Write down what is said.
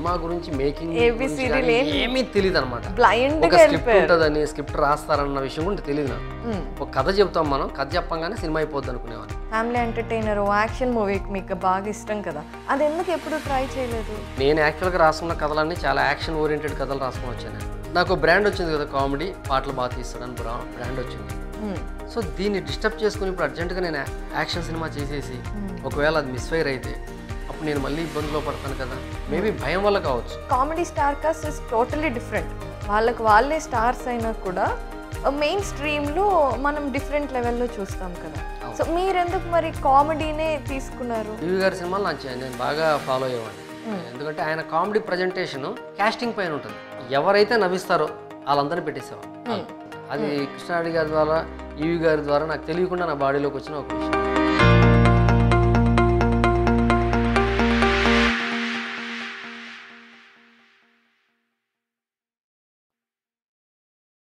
Cinema గురించి making ఏవి serial ఏం- ఏమీ తెలియదు అనమాట బ్లైండ్ ఒక గా స్క్రిప్ట్ వెళ్ళిపోయారు ఉంటుందని స్క్రిప్ట్ రాస్తారన్న విషయం కూడా తెలియదు నాకు మ్మ్. ఒక కథ చెప్తాం మనం కథ చెప్పంగానే సినిమా అయిపోద్ది అనుకునేవాడిని ఫ్యామిలీ ఎంటర్టైనర్ యాక్షన్ మూవీ మీకు బాగా ఇష్టం కదా అది ఎందుకు ఎప్పుడు ట్రై చేయలేదు నేను యాక్చువల్గా రాసుకున్న కథలన్నీ చాలా యాక్షన్ ఓరియంటెడ్ కథలు రాసుకొని వచ్చాను నేను. నాకు బ్రాండ్ వచ్చింది కదా కామెడీ పాటలు బాగా తీస్తాడని బ్రా బ్రాండ్ వచ్చింది మ్మ్. సో దీన్ని డిస్టర్బ్ చేసుకుని ఇప్పుడు అర్జెంటుగా నేను యా- యాక్షన్ సినిమా చేసేసి ఒకవేళ అది మిస్ఫైర్ అయితే అప్పుడు నేను మళ్ళీ ఇబ్బందిలో పడతాను కదా మేబీ భయం వల్ల కావచ్చు comedy star cast is totally different వాళ్ళకి వాళ్ళే స్టార్స్ అయినా కూడా మెయిన్ స్ట్రీమ్లో మనం డిఫరెంట్ లెవెల్లో చూస్తాం కదా సో మీరెందుకు మరి కామెడీనే తీసుకున్నారు టీవీ గారి సినిమాలు నాకు చే- నేను బాగా ఫాలో అయ్యేవాడిని ఎందుకంటే ఆయన కామెడీ ప్రజెంటేషన్ కాస్టింగ్ పైన ఉంటుంది ఎవరైతే నవ్విస్తారో వాళ్ళందరినీ పెట్టేసేవాళ్ళు అది కృష్ణారెడ్డి గారి ద్వారా ఈవి గారి ద్వారా నాకు తెలియకుండా నా బాడీలోకి వచ్చిన ఒక విషయం